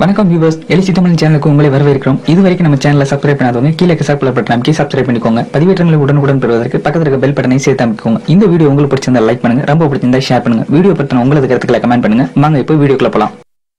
வணக்கம் வியூவர்ஸ் எலிசி தமிழ் சேனலுக்கு உங்களை வரவேற்கிறோம் இது வரைக்கும் நம்ம சேனலை சப்ஸ்கிரைப் பண்ணாதவங்க கீழே சப்ஸ்கிரைப் பட்டன் அமைக்கி சப்ஸ்கிரைப் பண்ணிக்கோங்க பதிவேற்றங்களை உடனுக்குடன் பெறுவதற்கு பக்கத்தில் இருக்க பெல் பட்டனை சேர்த்து அமைக்கோங்க இந்த வீடியோ உங்களுக்கு பிடிச்சிருந்தா லைக் பண்ணுங்க ரொம்ப பிடிச்சிருந்தா ஷேர் பண்ணுங்க வீடியோ பத்தின உங்களது கருத்துக்களை கமெண்ட் பண்ணுங்க வாங்க இப்போ வீடியோக்குள்ள போலாம்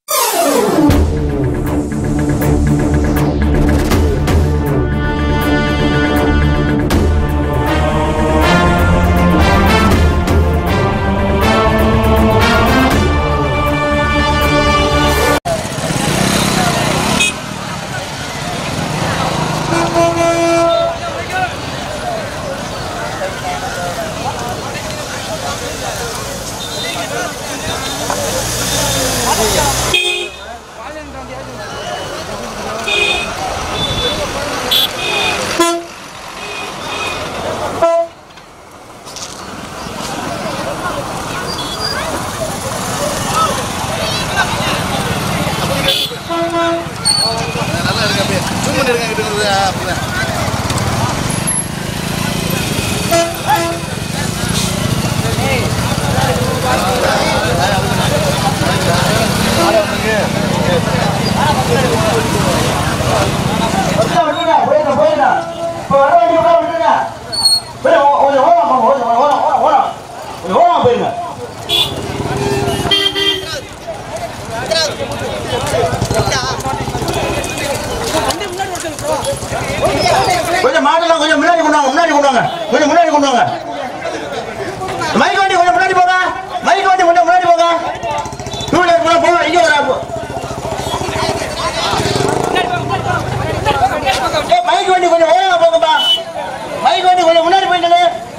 நல்லா இருக்கு அப்படியே ஜூம் பண்ணி இருங்க கிட்ட இருக்குது அப்படிதான் விட்டுடா, விட்டுடா, போயிடுங்க, போயிடுங்க. இப்ப வர வேண்டிய கூட விட்டுடுங்க. போய் ஓ- கொஞ்சம் ஓரம் போங்க, ஓரம், ஓரம், ஓரம், ஓரம். கொஞ்சம் ஓரமா போயிருங்க. கொஞ்சம் மாடெல்லாம் கொஞ்சம் முன்னாடி கொண்டு வாங்க முன்னாடி கொண்டு வாங்க கொஞ்சம் முன்னாடி கொண்டு வாங்க மைக் வண்டி கொஞ்சம் முன்னாடி போங்க மைக் வண்டி கொஞ்சம் முன்னாடி போங்க டூ வீலர் கூட போங்க இங்க வர ஏய், மைக் வண்டி கொஞ்சம் ஓரமா போங்கப்பா மைக் வண்டி கொஞ்சம் முன்னாடி போயிட்டு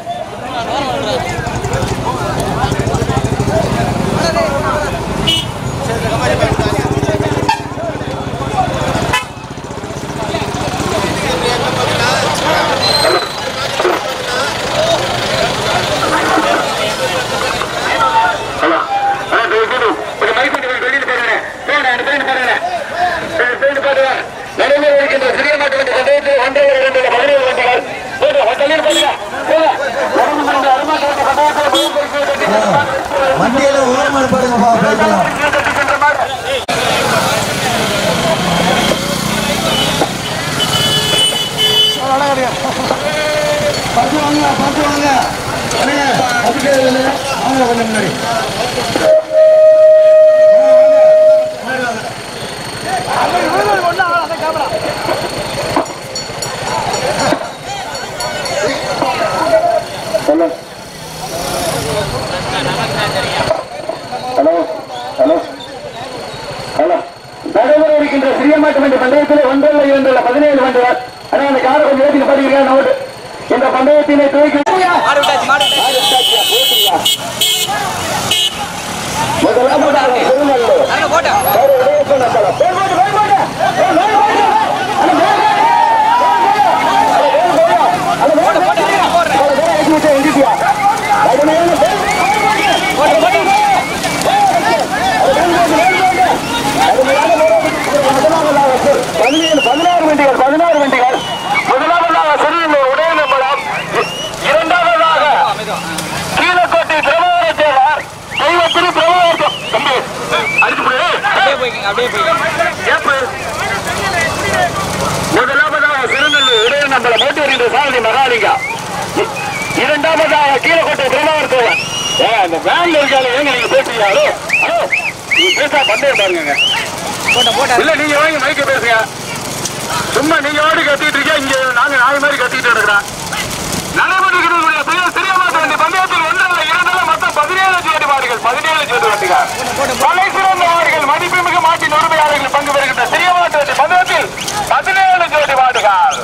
வண்டியெல்லாம் ஓரமா பாருங்கப்பா போய்க்கலாம் பார்த்து வாங்க பார்த்து வாங்க அண்ணே, அதுக்கே இல்லை. வாங்க கொஞ்சம் முன்னாடி ஹலோ ஹலோ ஹலோ நடைபெற இருக்கின்ற சிறிய மாட்டு வண்டி பந்தயத்தில் ஒன்றல்ல இரண்டல்ல பதினேழு வண்டிகள் ஆனால் அந்த காரை கொஞ்சம் ஏற்றி படிக்கிறேன் நோட்டு இந்த பந்தயத்தினை துவக்கி முதலாவதாக திருநெல்லூர் சரி, உதயசூர் நம்பலம். பேர் போட்டு, பேர் போட்டு. ஏய், மேல் போட்டு. அட, மேல் போட்டு. அட, மேல் போட்டு. அட, மேல் போட்டு. அட, மேல் ஏற்றி விட்டு எங்கிட்டியா? கடுமையான மேல் போட்டு. பதினேழு பதினாறு வண்டிகள் பதினாறு வண்டிகள் முதலாவதாக சிறியனூர் உதயநம்பலம் இரண்டாவதாக கீழக்கோட்டை பிரபாகர தேவர் தெய்வத்திரு பிரபாகர தம்பி அடிச்சு முதலாவதாக சிறுநெல்லூர் உதயநம்பலம் ஓட்டு வருகின்ற சாரதி மகாலிங்கா இ- இரண்டாவதாக கீழக்கோட்டை பிரபாகர தேவர் ஏங்க இந்த வேன்ல இருக்காங்க ஏங்க நீங்க பேசுறீங்க ஹலோ ஹலோ நீங்க பேசா பந்தயம் பாருங்க இல்ல நீங்க வாங்கி மைக்க பேசுங்க சும்மா நீங்க வாடி கத்திட்டு இருக்கீங்க இங்க நாங்க நாலு மாதிரி கத்திட்டு இருக்கிறோம் நடைபெறுகிறவர்களுடைய பெயர் சிறிய மாட்டு வண்டி பந்தயத்தில் ஒன்றல்ல இரண்டல்ல மொத்தம் பதினேழு ஜோடி மாடுகள் பதினேழு ஜோடி வண்டிகள் தலை சிறந்த மாடுகள் மதிப்புமிகு மாட்டின் உரிமையாளர்கள் பங்கு பெறுகின்ற சிறிய மாட்டு வண்டி பந்தயத்தில் பதினேழு ஜோடி மாடுகள்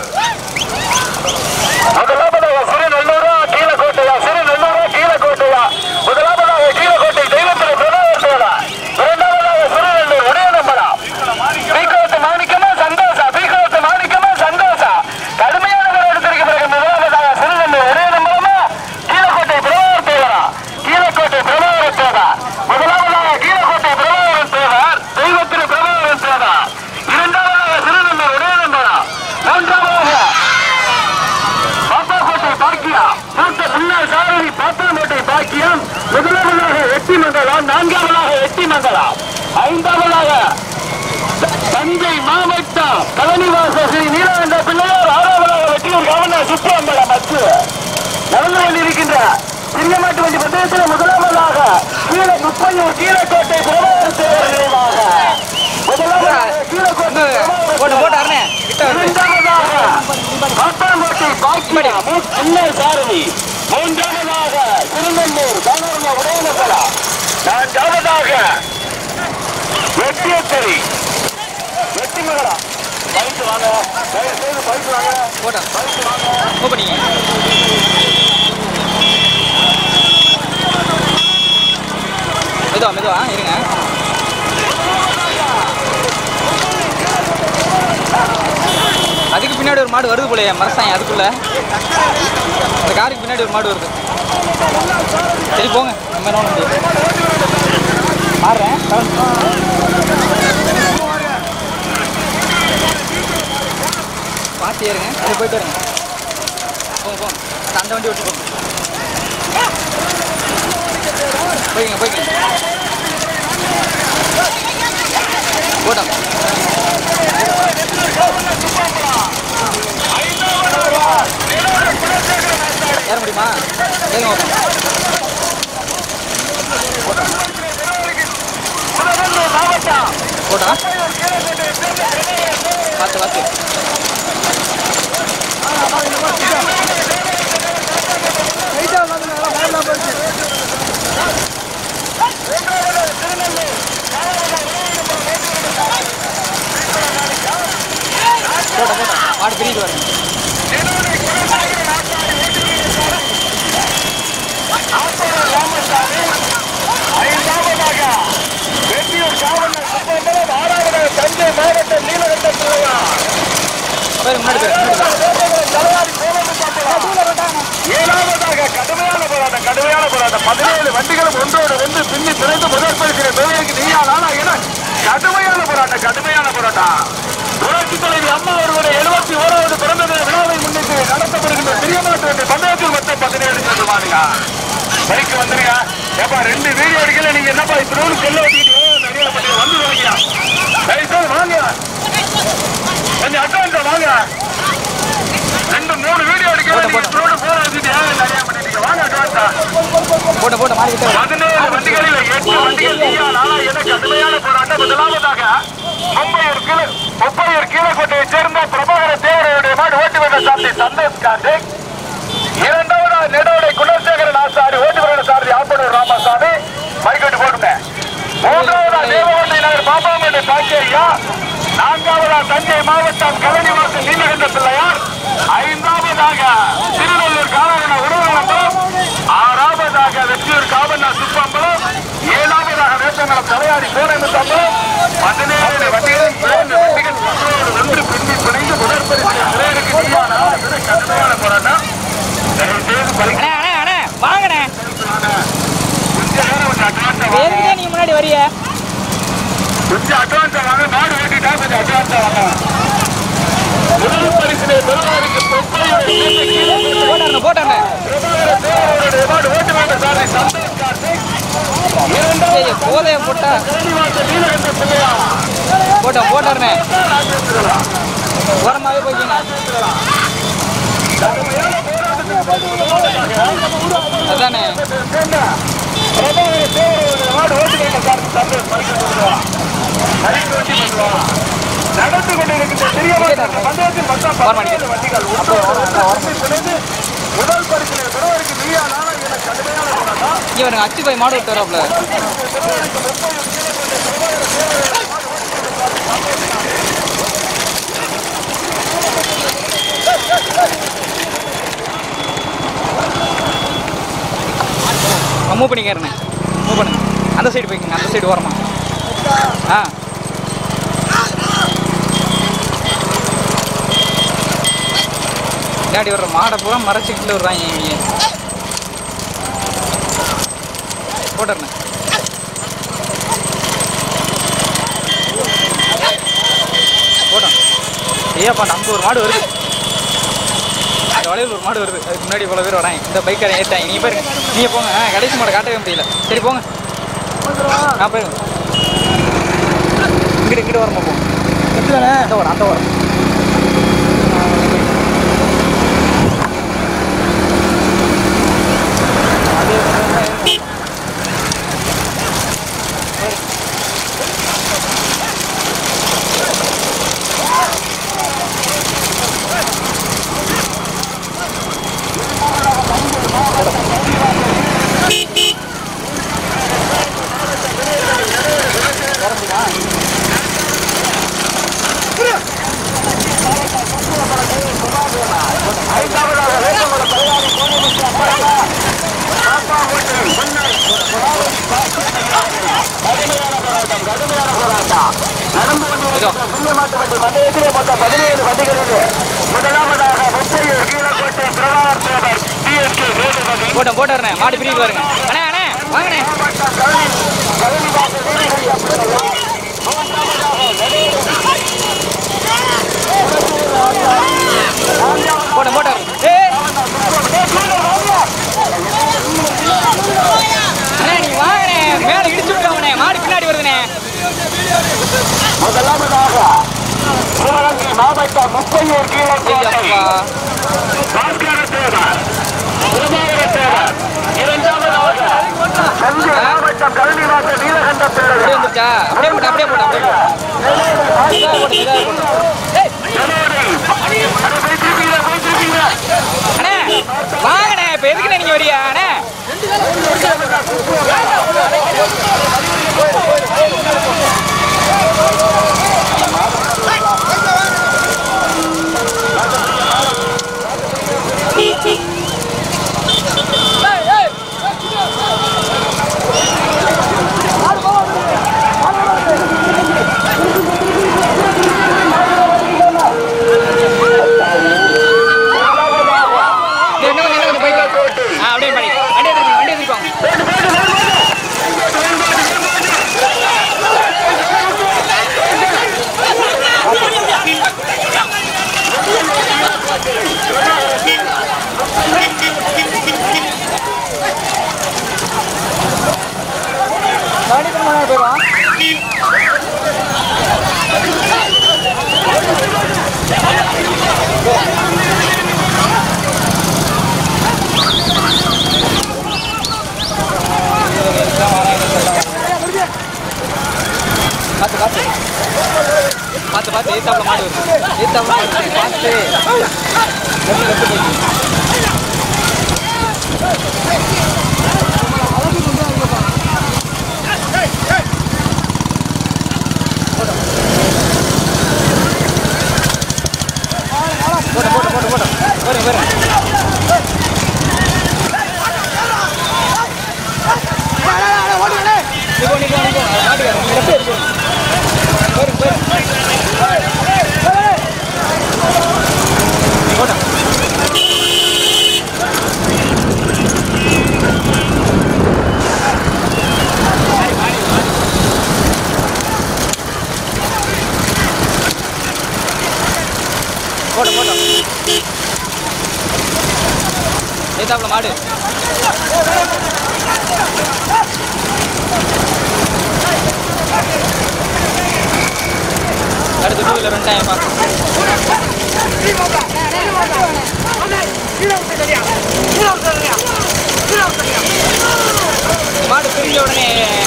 முதலாவதாக சிறுநெல்லூரா கீழக்கோட்டையா சிறுநெல்லூரா கீழக்கோட்டையா முதலாவதாக கீழக்கோட்டை தெய்வத்திரை பிரதமர் இரண்டாவதாக சிறுநெல்லூர் உடையநம்பலா பீக்கோட்டு மாணிக்கமா சந்தோஷா பீக்கோட்டு மாணிக்கமா சந்தோஷா கடுமையான விலை எடுத்திருக்க பிறகு முதலாவதாக சிறுநெல்லூர் உடையநம்பலமா கீழக்கோட்டை பிரதமர் தேவரா கீழக்கோட்டை பிரதமர் தேவர் முதலாவதாக கீழக்கோட்டை பிரதமர் தேவர் தெய்வத்திரை தஞ்சை மாவட்டம் கலனிவாச ஸ்ரீ நீலகண்ட பிள்ளையார் ஆறாவதாக வெற்றியூர் கவர்னர் சுப்பிரம்பலம் அச்சு நடந்து கொண்டிருக்கின்ற சிறிய மாட்டு வண்டி பந்தயத்தில் முதலாவதாக கீழே முப்பையூர் கீழக்கோட்டை பிரபாகர் தேவர் நினைவாக முதலாவதாக கீழக்கோட்டை போட்டு போட்டு அரணே கிட்ட வந்து இரண்டாவதாக காட்டாம்பட்டி பாக்கியா முன்னே சாரதி மூன்றாவதாக திருநெல்லூர் தானூர்ல உடையநகரா நான்காவதாக வெற்றியத்தறி வெற்றி மகளா பைக்கு வாங்க தயவு செய்து பைக்கு வாங்க போட்டேன் பைக்கு வாங்க மூவ் பண்ணிங்க மெதுவா மெதுவா இருங்க அதுக்கு பின்னாடி ஒரு மாடு வருது போலயே மரசாயம் அதுக்குள்ள அந்த காருக்கு பின்னாடி ஒரு மாடு வருது சரி போங்க நம்ம என்ன பண்ண முடியும் மாறுறேன் கிளம்பு. பார்த்து ஏறுங்க சரி போயிட்டு வருங்க போங்க போங்க அந்த- அந்த வண்டி விட்டு போங்க போய்ங்க போய்ங்க போட்டோம் ஏற முடியுமா ஏறுங்க போட்டோம் போட்டா பார்த்து பார்த்து போட்டோம் போட்டோம் மாடு பிரிட்டு வரேன் ஐந்தாவதாக வெற்றியூர் காவலர் சுப்பம்பலம் ஆறாவதாக தஞ்சை மாவட்டம் நீலகண்ட பிள்ளையா போய் முன்னாடி போய் முன்னாடி போய் ஏழாவதாக கடுமையான போராட்டம் கடுமையான போராட்டம் பதினேழு வண்டிகளும் ஒன்றோடு ஒன்று பின்னி பிறந்து முதல் பரிசிற தொழிலுக்கு நீயா நானா என கடுமையான போராட்டம் கடுமையான போராட்டம் புரட்சி தலைவி அம்மா அவர்களுடைய எழுபத்தி ஓராவது பிறந்த தின விழாவை முன்னிட்டு நடத்தப்படுகின்ற பிரியமாட்டு வேண்டிய பந்தயத்தில் மொத்தம் பதினேழு சென்று மாடுங்க பைக்கு வந்துருங்க ஏப்பா ரெண்டு வீடியோ எடுக்கல நீங்க என்னப்பா இப்படி செல்ல ஓட்டிக்கிட்டு நிறைய பண்ணி வந்து வாங்கியா தயவுசெய்து வாங்க கொஞ்சம் அட்வான்ஸா வாங்க ரெண்டு மூணு வீடியோ எடுக்கல நீங்க இப்படி போற வச்சுட்டு நிறைய பண்ணிட்டீங்க வாங்க அட்வான்ஸா போட்ட போட்ட மாடி கிட்ட பதினேழு வண்டிகளில் எட்டு வண்டிகள் நீயா நானா என கடுமையான போராட்டம் முதலாவதாக மும்பையூர் கீழ முப்பையூர் கீழக்கோட்டையை சேர்ந்த பிரபாகர தேவரையுடைய மாடு ஓட்டு வந்த சார்த்தி சந்தோஷ் கார்த்திக் இரண்டாவதாக நெடோடை குணசேகரன் ஆசாரி ஓட்டுநர் சாரதி ஆப்பனூர் ராமசாமி மைக்கோட்டு போட்டுங்க மூன்றாவதாக தேவகோட்டை நகர் பாப்பாமேடு பாக்கியா நான்காவதா தஞ்சை மாவட்டம் கலனிவாசல் நீலகண்ட பிள்ளையார் ஐந்தாவதாக திருநெல்லூர் காலகன உருவகம்பலம் ஆறாவதாக வெற்றியூர் காவண்ணா சுப்பம்பலம் ஏழாவதாக வேட்டங்குளம் தலையாடி கோடைமுத்தம்பலம் பதினேழு வண்டிகள் ஏழு வண்டிகள் ஒன்றோடு ஒன்று பின்னி பிணைந்து முதற்பரிசு சிறையருக்கு நீயான கடுமையான போராட்டம் தயவு செய்து பலிக்க அண்ணே அண்ணே அண்ணே வாங்கண்ணே கொஞ்ச நேரம் கொஞ்சம் அட்வான்ஸா வாங்க எதுக்கே நீங்க முன்னாடி வரிய கொஞ்சம் அட்வான்ஸா வாங்க மாடு ஓட்டிட்டா கொஞ்சம் அட்வான்ஸா வாங்க முதல் பரிசினை பெறுவதற்கு தொப்பையுடைய சேர்த்து கீழே போட்டாருண்ணே போட்டாருண்ணே பிரபாகர தேவருடைய மாடு ஓட்டு வேண்ட சாரதி சந்தோஷ் கார்த்திக் இரண்டாவது ஏய், போதைய போட்டா கலைவாசல் நீலகண்ட பிள்ளையா போட்டோம் போட்டாருண்ணே ஓரமாவே போய்க்கிங்க அதானே பிரபாகர தேவருடைய மாடு ஓட்டு வேண்ட சாரதி சந்தோஷ் பரிசு பரிசு ஓட்டி பண்ணுவா நடந்து கொண்டிருக்கின்ற சிறிய பந்தயத்தில் மொத்தம் பதினேழு வண்டிகள் ஒன்று பிணைந்து முதல் பரிசினை பெறுவதற்கு நீயா நானா என கடுமையான போராட்டம் இங்க வருங்க அச்சு போய் மாடு விட்டு வராப்ல மூவ் பண்ணிக்கிறேண்ணே மூவ் பண்ணுங்க அந்த சைடு போய்க்குங்க அந்த சைடு ஓரமா ஆ பின்னாடி வர்ற மாடை பூரா மறைச்சிக்கிட்டு வருவாங்க இவங்க போட்டுறேண்ணே போட்டோம் ஏப்பா அங்கே ஒரு மாடு வருது அந்த வளைவில் ஒரு மாடு வருது அதுக்கு முன்னாடி இவ்வளோ பேர் வராங்க இந்த பைக்கரை ஏற்றாங்க நீங்கள் பாருங்க நீங்கள் போங்க ஆ, கடைசி மாடை காட்டவே முடியல சரி போங்க ஆ போயிருங்க இங்கிட்டு இங்கிட்டு வரமா போங்க அந்த ஓரம் அந்த ஓரம் இதோ போட்டோம் போட்டு வரேன் மாடு பிரிவு வருங்க அண்ணே அண்ணே வாங்கண்ணே போட்டோம் போட்டோம் ஏய் அண்ணே நீ வாங்கண்ணே மேலே இடிச்சு விட்டுருவாங்கண்ணே மாடு பின்னாடி வருதுண்ணே முதலாவதாக சிவகங்கை மாவட்டம் முப்பையூர் கீழே ஐயப்பா பாஸ்கர தேவர் பிரபாகர தேவர் இரண்டாவதாக தஞ்சை மாவட்டம் கல்விவாச நீலகண்ட அப்படியே பேரவை வந்துருச்சா அப்படியே போட்டு அப்படியே போட்டு அப்படியே போட்டு இதாக போட்டு இதாக போட்டு ஏய் அண்ணே வாங்கண்ணே இப்போ எதுக்குண்ணே நீங்கள் வரியா அண்ணே இது என்ன கொஞ்சம் என்ன கொஞ்சம் போயிட்டு ஆ அப்படியே பண்ணி வண்டி எடுத்துருக்கோம் வண்டி எடுத்துருக்கோம் பார்த்து பார்த்து பார்த்து பார்த்து ஏத்தாப்புல மாடு வருது ஏத்தாப்புல மாடு வருது. பார்த்து லெஃப்ட் லெஃப்ட் போய் போட்டு போட்டு போட்டு போட்டு வரும் வரும் நிக்கோ நிக்கோ நிக்கோ மாட்டுக்கார லெஃப்ட் இருக்கு வரும் வரும் போட்டோம் போட்டோம் போட்டோம் ஏத்தாப்புல மாடு அடுத்து டூ வீலர் ரெண்டாயிரமா மாடு பிரிஞ்ச உடனே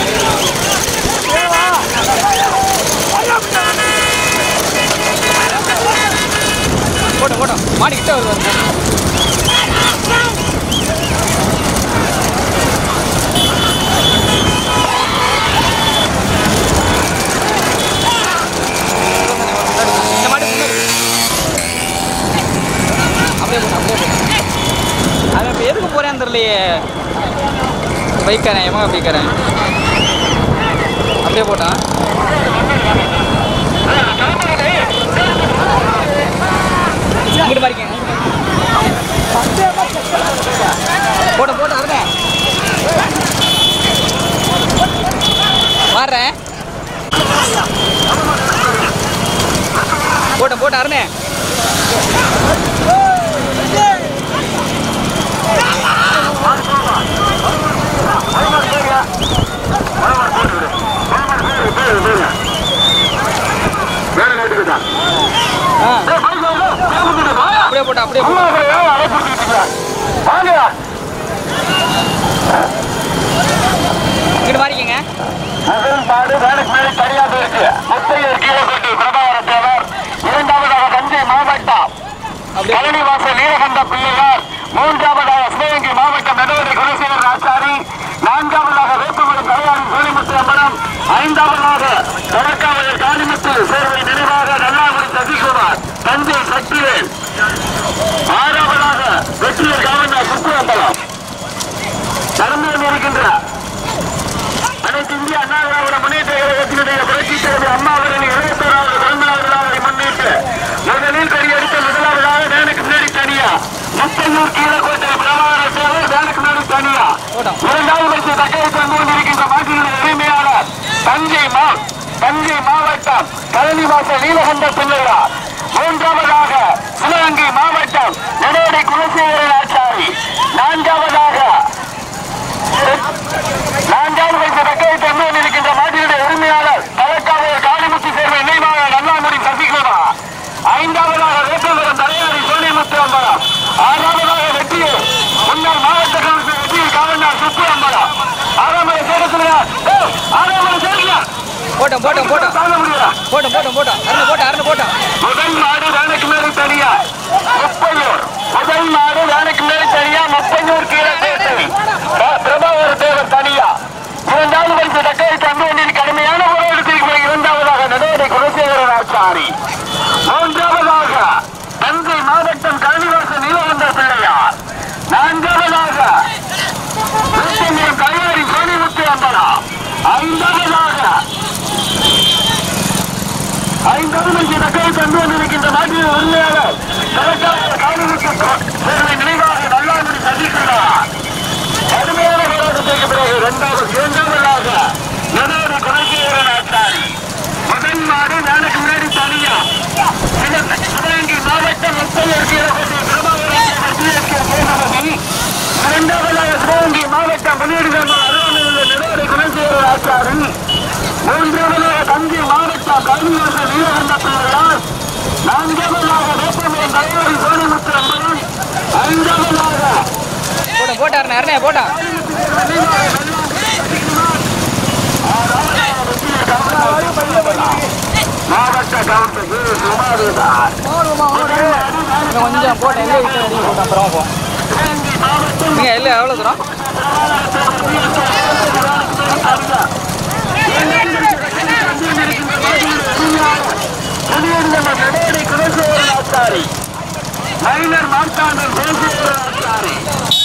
போட்டோம் போட்டோம் மாடு கிட்ட வருவார் இந்த மாடு முன்னாடி அப்படியே போட்டு அப்படியே போட்டு அவன் இப்போ எதுக்கு போகிறேன்னு தெரியலையே பைக்காரன் எமக பைக்காரன் அப்படியே போட்டான் இங்கிட்டு பாருங்க போட்ட போட்ட அருணே மாறுறேன் போட்ட போட்ட அருணே வேற போட்டுக்கிட்டான் ஆ ஏய், பைக் வாங்க, கிளம்புங்க, வாயா. அப்படியே போட்டா அப்படியே அம்மா போட்டா அவரை ஏன் அழைச்சிட்டு வாங்க இங்கிட்டு மாறிக்கங்க முதல் மாடு வேலைக்கு மேலே தனியாக இருக்கு முத்தையர் கீழப்பட்டி பிரபாகர தேவர் இரண்டாவதாக தஞ்சை மாவட்டம் அப்படியே பழனிவாசல் நீலகண்ட பிள்ளையார் மூன்றாவதாக சிவகங்கை மாவட்டம் நடுவரை குலசேகர் ஆச்சாரி நான்காவதாக வேப்பமரம் கலையாளி சோழிமுத்து அம்பலம் ஐந்தாவதாக தொடக்காவலர் காளிமுத்து சேர்வை நினைவாக நல்லாபுரி சசிகுமார் தஞ்சை சக்திவேல் ஆறாவதாக வெற்றியர் காவலர் சுப்பு அம்பலம் நடந்து கொண்டிருக்கின்ற அனைத்து இந்திய அண்ணா திராவிட முன்னேற்ற கழகத்தினுடைய புரட்சித் தலைவர் அம்மா அவர்களின் இருபத்தோராவது பிறந்தநாள் விழாவை முன்னிட்டு முதலில் கொடியெடுத்த முதலாவதாக வேனுக்கு முன்னாடி தனியா முத்தையூர் கீழக்கோட்டை பிரபாகர சேவர் வேனுக்கு முன்னாடி தனியா போட்டோம். இரண்டாவது வரிசை தக்கை தந்து கொண்டிருக்கின்ற மாட்டினுடைய உரிமையாளர் தஞ்சை மா தஞ்சை மாவட்டம் கழனிவாசல் நீலகண்ட பிள்ளையார் மூன்றாவதாக சிவகங்கை மாவட்டம் நெடோடி குலசேகரன் ஆச்சாரி நான்காவதாக நான்காவது வயசு தக்கவை தந்து இருக்கின்ற மாட்டினுடைய உரிமையாளர் தலக்காவலர் காளிமுத்து சேர்வை நினைவாக நல்லாமுடி சசிகுமா ஐந்தாவதாக வேப்பவரம் தலையாரி சோனிமுத்து அம்பலம் ஆறாவதாக வெற்றியூர் முன்னாள் மாவட்ட கவுன்சிலர் வெற்றியூர் காவலர் சுப்பு அம்பலம் ஆறாமலை சேர்க்கிறார் ஆறாமலை சேர்க்கிறார் போட்டோம் போட்டோம் போட்டோம் தாங்க முடியல போட்டோம் போட்டோம் போட்டோம் அருண் போட்டோம் அருண் போட்டோம் முதல் மாடு வேலைக்கு மேலே தனியா முப்பையூர் முதல் மாடு வேலைக்கு மேலே தனியா முப்பையூர் கீழே தேர்தல் பிரபாகர தேவர் தனியா இரண்டாவது வரிசை தக்கை தந்து கொண்டிருக்க கடுமையான போராட்டத்திற்கு பிறகு இரண்டாவதாக நடுவரை குலசேகரன் ஆச்சாரி மூன்றாவதாக தஞ்சை மாவட்டம் கல்விவாசல் நீலகண்ட பிள்ளையார் நான்காவதாக திருச்செந்தூர் கல்யாணி சோனிமுத்து அம்பலா ஐந்தாவதாக ஐந்தாவது தக்கை தந்து கொண்டிருக்கின்ற நாட்டின் உரிமையாளர் கலெக்டர் காவலுக்கு சேர்வை நினைவாக நல்லாமுடி சந்திக்கிறார் கடுமையான போராட்டத்திற்கு பிறகு இரண்டாவது இரண்டாவதாக நடுவரை குலசேகரன் ஆச்சாரி முதல் மாடு நாளைக்கு முன்னாடி தனியா சிவ- சிவகங்கை மாவட்டம் முப்பையர் கீழப்பட்டி பிரபாகரன் சேனாபதி இரண்டாவதாக சிவகங்கை மாவட்டம் வெளியிடுகின்ற அருகாமையில் உள்ள நடுவரை குலசேகரன் ஆச்சாரி மூன்றாவதாக தஞ்சை மாவட்டம் கல்வியாசல் நீலகண்ட பிள்ளையார் நான்காவதாக வேப்பமரம் தலைவரி சோனிமுத்து அம்பலம் ஐந்தாவதாக போட்டோம் போட்டா அருண் அருணே போட்டோம் மாவட்ட கவுன்சில் சுமாருதான் இன்னும் கொஞ்சம் போட்டோம் எங்கே விட்டு அடி போட்டோம் அப்புறமா போ நீங்கள் இல்லை எவ்வளோ தூரம் மைனர் மார்த்தாண்டன் குலசேகர ஆச்சாரி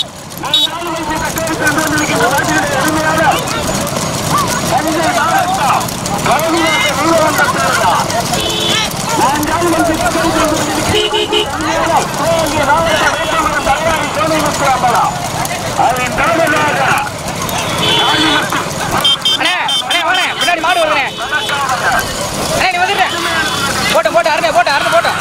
தஞ்சை மாவட்டம் கலைஞர் நீலகண்ட தேர்தல் நான்காவது வந்து அதன் தலைவராக அண்ணே அண்ணே வாண்ணே பின்னாடி மாடு வருதுண்ணே அண்ணே நீ வந்துட்டேன் போட்டோம் போட்டோம் அருணே போட்டோம் அருண் போட்டோம்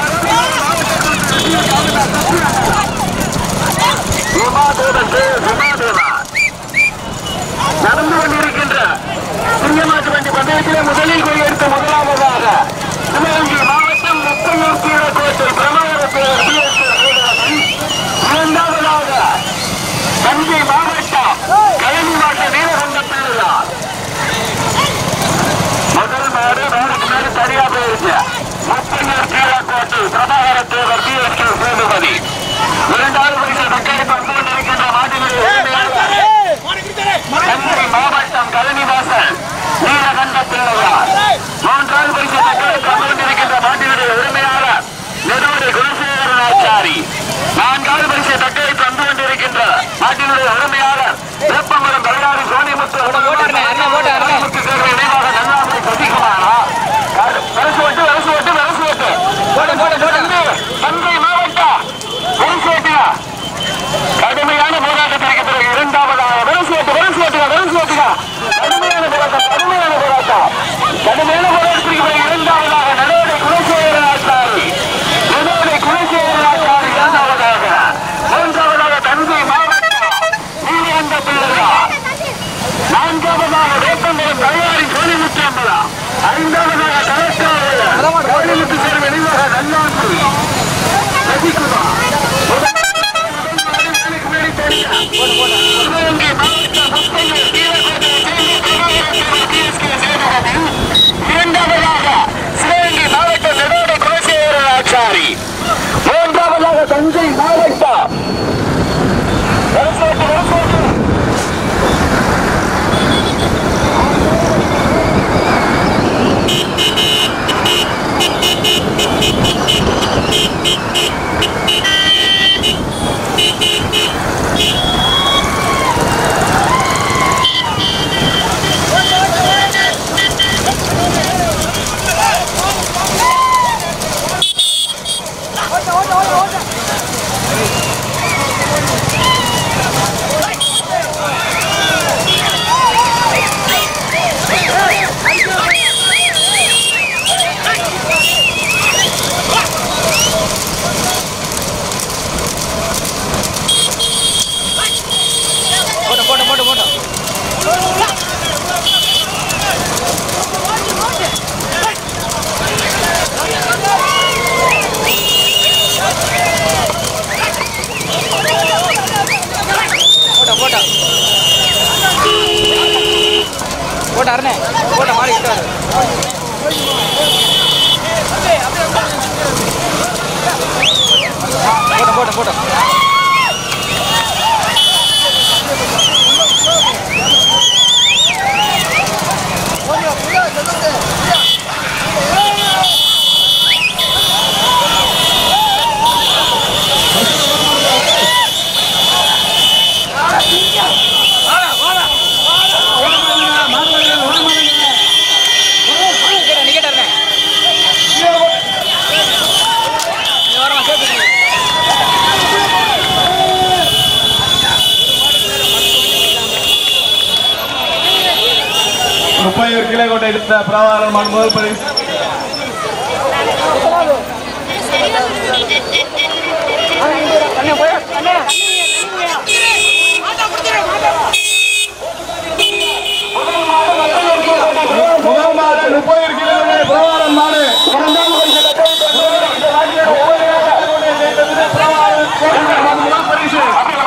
நடந்து கொண்டிருக்கின்ற சிங்கமாட்டு வண்டி பந்தயத்திலே முதலில் கொடியெடுத்த முதலாவதாக சிவகங்கை மாவட்டம் முப்பையூர் கீழக்கோட்டை பிரமாகரத்தில் இரண்டாவதாக தஞ்சை மாவட்டம் கழனி மாவட்ட நீலகண்ட பிள்ளையார் முதல் மாடு மாடுக்கு மேல சரியா போயிருச்சு முப்பையூர் கீழக்கோட்டை பிரபாகர தேவர் பிஎஸ்கே சேதுபதி இரண்டாவது பரிசு தக்கடி பந்து கொண்டிருக்கின்ற மாட்டினுடைய உரிமையாளர் தஞ்சை மாவட்டம் கழனிவாசல் நீலகண்ட பிள்ளையார் மூன்றாவது பரிசு தக்கடி பந்து கொண்டிருக்கின்ற மாட்டினுடைய உரிமையாளர் நெடுவடி குலசேகரன் ஆச்சாரி நான்காவது பரிசு தக்கடி தந்து கொண்டிருக்கின்ற மாட்டினுடைய உரிமையாளர் வேப்பமரம் கல்யாணி சோனிமுத்து போட்டாருண்ணே, அண்ணே, போட்டாரு. சோனிமுத்து சேர்வை நினைவாக நல்லாமுடி சசிகுமாரா வரசு ஓட்டு வரசு ஓட்டு வரசு ஓட்டு போட்டோம் போட்டோம் போட்டோம் தஞ்சை மாவட்டம் வரசு கடுமையான போராட்டத்திற்கு பிறகு இரண்டாவதாக வரசு ஓட்டு வரசு ஓட்டுக வரசு ஓட்டுக கடுமையான போராட்டம் கடுமையான போராட்டம் கடுமையான போராட்டத்திற்கு பிறகு இரண்டாவதாக நடுவரை குலசேகர ஆச்சாரி நடுவரை குலசேகர ஆச்சாரி இரண்டாவதாக மூன்றாவதாக தஞ்சை மாவட்டம் நீலகண்ட பிள்ளையார் நான்காவதாக பிரபாகரன் மாடு முதல் பரிசு முதல் மாடு முப்பது இருக்கிறது பிரபாகரன் மாடு இரண்டாம் முதல் பரிசு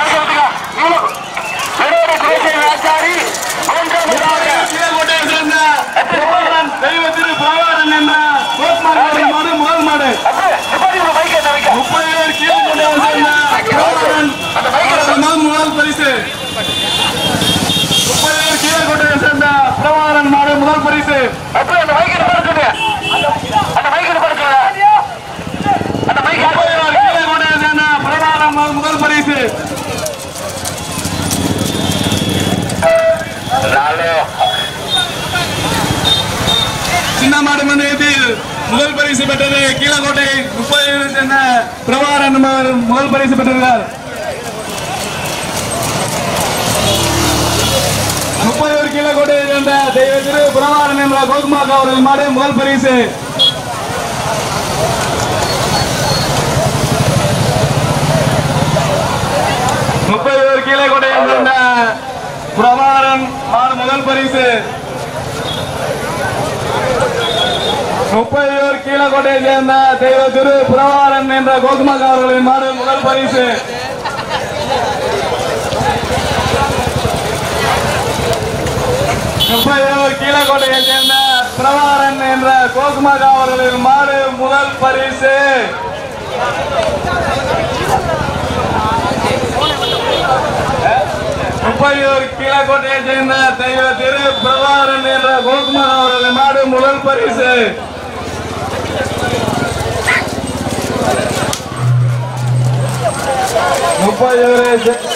கீழக்கோட்டையை சேர்ந்த பிரபாகரன் தெய்வ திரு பிரபாகரன் என்ற கோட்மார் மாடு முதல் மாடு முப்பது பேர் கீழக்கோட்டையை சேர்ந்த பிரபாகரன் மாடு முதல் பரிசு முப்பது பேர் கீழக்கோட்டையை சேர்ந்த பிரபாகரன் மாடு முதல் பரிசு முப்பது பேர் கீழக்கோட்டையை சேர்ந்த பிரபாகரன் மாடு முதல் பரிசு சின்ன மாடு மண்டலத்தில் முதல் பரிசு பெற்றது கீழக்கோட்டை முப்பது சேர்ந்த பிரபாகரன் என்பவர் முதல் பரிசு பெற்றிருக்கிறார் முப்பது பேர் கீழக்கோட்டையை சேர்ந்த தெய்வ திரு பிரபாகரன் என்ற கோகுமாக்கா அவர்கள் மாடு முதல் பரிசு முப்பது பேர் கீழக்கோட்டையை சேர்ந்த பிரபாகரன் மாடு முதல் பரிசு முப்பது பேர் கீழக்கோட்டையை சேர்ந்த தெய்வ திரு புரவாரன் என்ற கோகுமாக்கா அவர்களின் மாடு முதல் பரிசு முப்பது பேர் கீழக்கோட்டையை சேர்ந்த பிரபாகரன் என்ற கோகுமாக்கா அவர்களின் மாடு முதல் பரிசு முப்பது பேர் கீழக்கோட்டையை சேர்ந்த தெய்வ திரு பிரபாகரன் என்ற கோகுமாக்கா அவர்களின் மாடு முதல் பரிசு முப்பது பேர்